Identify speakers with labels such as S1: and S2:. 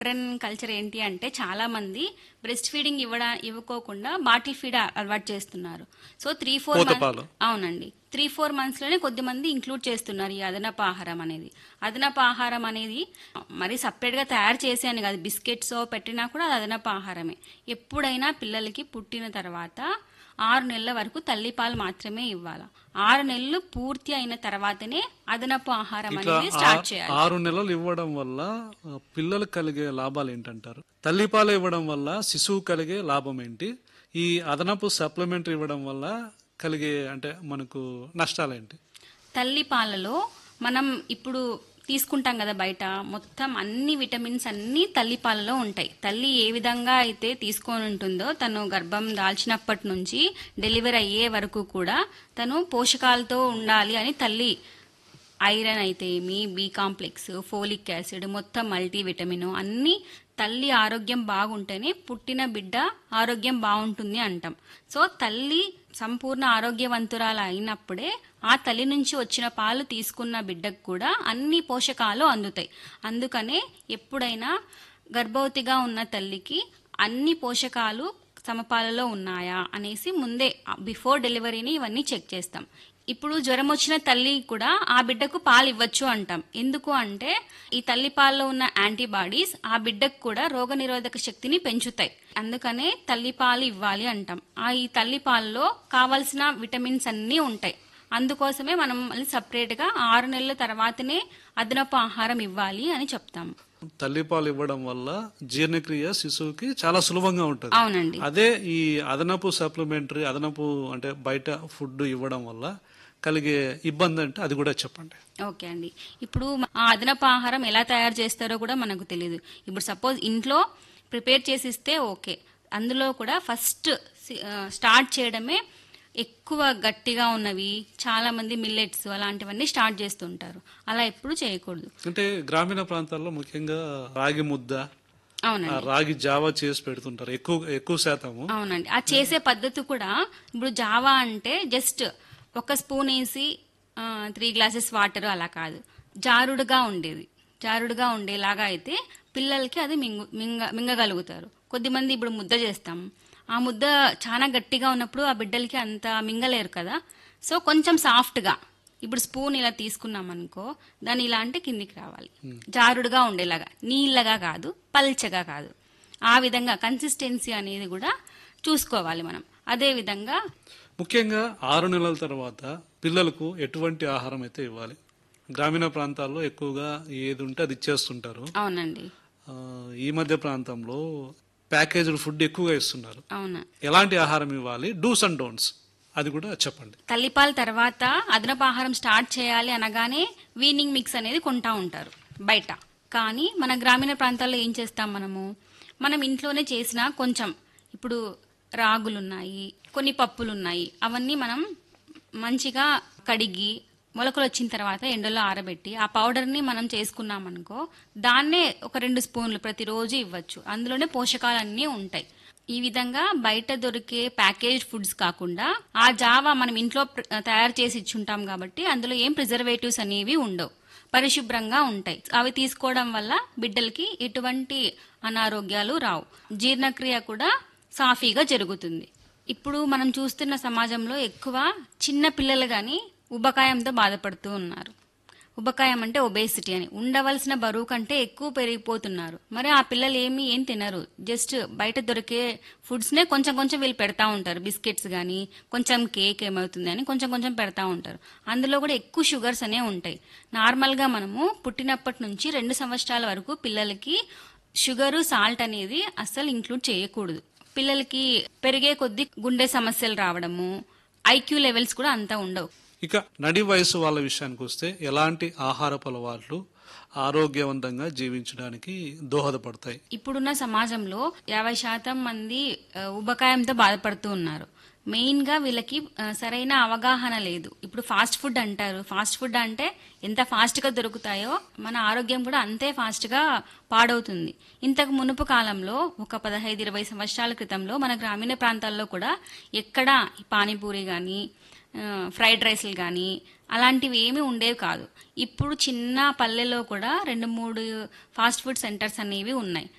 S1: Modern culture ఏంటి అంటే చాలా మంది బ్రెస్ట్ ఫీడింగ్ ఇవ్వడా ఇవ్వకోకుండా బాటిల్ ఫీడ్ అలవాటు చేస్తున్నారు సో త్రీ ఫోర్
S2: పోతపాలు.
S1: అవునండి త్రీ ఫోర్ మంత్స్ లోనే కొద్ది మంది ఇంక్లూడ్ చేస్తున్నారు ఈ అదనపు ఆహారం అనేది అదనపు ఆహారం అనేది మరి సపరేట్ గా తయారు చేసి అని కాదు బిస్కెట్స్ పెట్టినా కూడా అది అదనపు ఆహారమే ఎప్పుడైనా పిల్లలకి పుట్టిన తర్వాత ఆరు నెలల వరకు తల్లిపాలు మాత్రమే ఇవ్వాలి ఆరు నెలలు పూర్తి అయిన తర్వాతనే అదనపు ఆహారం
S2: ఇట్లా
S1: అనేది స్టార్ట్
S2: ఆ-
S1: చేయాలి
S2: ఆరు నెలలు ఇవ్వడం వల్ల ఆ, పిల్లలకు కలిగే లాభాలు ఏంటంటారు తల్లిపాలు ఇవ్వడం వల్ల శిశువు కలిగే లాభం ఏంటి ఈ అదనపు సప్లిమెంటరీ ఇవ్వడం వల్ల కలిగే అంటే మనకు నష్టాలేంటి
S1: తల్లి పాలలో మనం ఇప్పుడు తీసుకుంటాం కదా బయట మొత్తం అన్ని విటమిన్స్ అన్ని తల్లి పాలలో ఉంటాయి తల్లి ఏ విధంగా అయితే తీసుకొని ఉంటుందో తను గర్భం దాల్చినప్పటి నుంచి డెలివరీ అయ్యే వరకు కూడా తను పోషకాలతో ఉండాలి అని తల్లి ఐరన్ అయితే ఏమి బి కాంప్లెక్స్ ఫోలిక్ యాసిడ్ మొత్తం మల్టీ విటమిన్ అన్ని తల్లి ఆరోగ్యం బాగుంటేనే పుట్టిన బిడ్డ ఆరోగ్యం బాగుంటుంది అంటాం సో తల్లి సంపూర్ణ ఆరోగ్యవంతురాలు అయినప్పుడే ఆ తల్లి నుంచి వచ్చిన పాలు తీసుకున్న బిడ్డకు కూడా అన్ని పోషకాలు అందుతాయి అందుకనే ఎప్పుడైనా గర్భవతిగా ఉన్న తల్లికి అన్ని పోషకాలు సమపాలలో ఉన్నాయా అనేసి ముందే బిఫోర్ డెలివరీని ఇవన్నీ చెక్ చేస్తాం ఇప్పుడు జ్వరం వచ్చిన తల్లి కూడా ఆ బిడ్డకు పాలు ఇవ్వచ్చు అంటాం ఎందుకు అంటే ఈ తల్లి పాలలో ఉన్న యాంటీబాడీస్ ఆ బిడ్డకు కూడా రోగనిరోధక శక్తిని పెంచుతాయి అందుకనే తల్లి పాలు ఇవ్వాలి అంటాం ఆ ఈ తల్లి పాలలో కావలసిన విటమిన్స్ అన్నీ ఉంటాయి అందుకోసమే మనం మళ్ళీ సపరేట్ గా ఆరు నెలల తర్వాతనే అదనపు ఆహారం ఇవ్వాలి అని చెప్తాము
S2: తల్లిపాలు ఇవ్వడం వల్ల జీర్ణక్రియ శిశువుకి చాలా సులభంగా ఉంటుంది
S1: అవునండి
S2: అదే ఈ అదనపు సప్లిమెంటరీ అదనపు అంటే బయట ఫుడ్ ఇవ్వడం వల్ల కలిగే ఇబ్బంది అంటే అది కూడా చెప్పండి
S1: ఓకే అండి ఇప్పుడు ఆ అదనపు ఆహారం ఎలా తయారు చేస్తారో కూడా మనకు తెలియదు ఇప్పుడు సపోజ్ ఇంట్లో ప్రిపేర్ చేసి ఇస్తే ఓకే అందులో కూడా ఫస్ట్ స్టార్ట్ చేయడమే ఎక్కువ గట్టిగా ఉన్నవి చాలా మంది మిల్లెట్స్ అలాంటివన్నీ స్టార్ట్ చేస్తుంటారు అలా ఎప్పుడు చేయకూడదు
S2: అంటే గ్రామీణ ప్రాంతాల్లో ముఖ్యంగా రాగి ముద్ద
S1: అవునండి
S2: ఆ రాగి జావా చేసి పెడుతుంటారు ఎక్కువ ఎక్కువ శాతము
S1: అవునండి ఆ చేసే పద్ధతి కూడా ఇప్పుడు జావా అంటే జస్ట్ ఒక స్పూన్ వేసి త్రీ గ్లాసెస్ వాటర్ అలా కాదు జారుడుగా ఉండేది జారుడుగా ఉండేలాగా అయితే పిల్లలకి అది మింగు మింగ మింగగలుగుతారు కొద్దిమంది ఇప్పుడు ముద్ద చేస్తాం ఆ ముద్ద చాలా గట్టిగా ఉన్నప్పుడు ఆ బిడ్డలకి అంత మింగలేరు కదా సో కొంచెం సాఫ్ట్గా ఇప్పుడు స్పూన్ ఇలా తీసుకున్నాం అనుకో దాన్ని ఇలా అంటే కిందికి రావాలి జారుడుగా ఉండేలాగా నీళ్ళగా కాదు పల్చగా కాదు ఆ విధంగా కన్సిస్టెన్సీ అనేది కూడా చూసుకోవాలి మనం అదే విధంగా
S2: ముఖ్యంగా ఆరు నెలల తర్వాత పిల్లలకు ఎటువంటి ఆహారం అయితే ఇవ్వాలి గ్రామీణ ప్రాంతాల్లో ఎక్కువగా ఏది ఉంటే అది ఇచ్చేస్తుంటారు
S1: అవునండి
S2: ఆ, ఈ మధ్య ప్రాంతంలో ప్యాకేజ్డ్ ఫుడ్ ఎక్కువగా ఇస్తున్నారు
S1: అవును
S2: ఎలాంటి ఆహారం ఇవ్వాలి డూస్ అండ్ డోంట్స్ అది కూడా చెప్పండి
S1: తల్లిపాల తర్వాత అదనపు ఆహారం స్టార్ట్ చేయాలి అనగానే వీనింగ్ మిక్స్ అనేది కొంటా ఉంటారు బయట కానీ మన గ్రామీణ ప్రాంతాల్లో ఏం చేస్తాం మనము మనం ఇంట్లోనే చేసిన కొంచెం ఇప్పుడు రాగులు ఉన్నాయి కొన్ని పప్పులు ఉన్నాయి అవన్నీ మనం మంచిగా కడిగి మొలకలు వచ్చిన తర్వాత ఎండలో ఆరబెట్టి ఆ పౌడర్ని మనం చేసుకున్నాం అనుకో దాన్నే ఒక రెండు స్పూన్లు ప్రతిరోజు ఇవ్వచ్చు అందులోనే పోషకాలన్నీ ఉంటాయి ఈ విధంగా బయట దొరికే ప్యాకేజ్డ్ ఫుడ్స్ కాకుండా ఆ జావా మనం ఇంట్లో ప్ర- తయారు చేసి ఇచ్చుంటాం కాబట్టి అందులో ఏం ప్రిజర్వేటివ్స్ అనేవి ఉండవు పరిశుభ్రంగా ఉంటాయి అవి తీసుకోవడం వల్ల బిడ్డలకి ఎటువంటి అనారోగ్యాలు రావు జీర్ణక్రియ కూడా సాఫీగా జరుగుతుంది ఇప్పుడు మనం చూస్తున్న సమాజంలో ఎక్కువ చిన్న పిల్లలు కానీ ఉబకాయంతో బాధపడుతూ ఉన్నారు ఉబకాయం అంటే ఒబేసిటీ అని ఉండవలసిన బరువు కంటే ఎక్కువ పెరిగిపోతున్నారు మరి ఆ పిల్లలు ఏమి ఏం తినరు జస్ట్ బయట దొరికే ఫుడ్స్నే కొంచెం కొంచెం వీళ్ళు పెడతా ఉంటారు బిస్కెట్స్ కానీ కొంచెం కేక్ ఏమవుతుంది అని కొంచెం కొంచెం పెడతా ఉంటారు అందులో కూడా ఎక్కువ షుగర్స్ అనే ఉంటాయి నార్మల్గా మనము పుట్టినప్పటి నుంచి రెండు సంవత్సరాల వరకు పిల్లలకి షుగరు సాల్ట్ అనేది అస్సలు ఇంక్లూడ్ చేయకూడదు పిల్లలకి పెరిగే కొద్దీ గుండె సమస్యలు రావడము ఐక్యూ లెవెల్స్ కూడా అంతా ఉండవు
S2: ఇక నడి వయసు వాళ్ళ విషయానికి వస్తే ఎలాంటి ఆహారపు అలవాట్లు ఆరోగ్యవంతంగా జీవించడానికి దోహదపడతాయి
S1: ఇప్పుడున్న సమాజంలో యాభై శాతం మంది ఆ, ఉబకాయంతో బాధపడుతూ ఉన్నారు మెయిన్ గా వీళ్ళకి ఆ, సరైన అవగాహన లేదు ఇప్పుడు ఫాస్ట్ ఫుడ్ అంటారు ఫాస్ట్ ఫుడ్ అంటే ఎంత ఫాస్ట్ గా దొరుకుతాయో మన ఆరోగ్యం కూడా అంతే ఫాస్ట్ గా పాడవుతుంది ఇంతకు మునుపు కాలంలో ఒక పదహైదు ఇరవై సంవత్సరాల క్రితంలో మన గ్రామీణ ప్రాంతాల్లో కూడా ఎక్కడ ఈ పానీపూరి కానీ ఫ్రైడ్ రైస్లు కానీ అలాంటివి ఏమీ ఉండేవి కాదు ఇప్పుడు చిన్న పల్లెలో కూడా రెండు మూడు ఫాస్ట్ ఫుడ్ సెంటర్స్ అనేవి ఉన్నాయి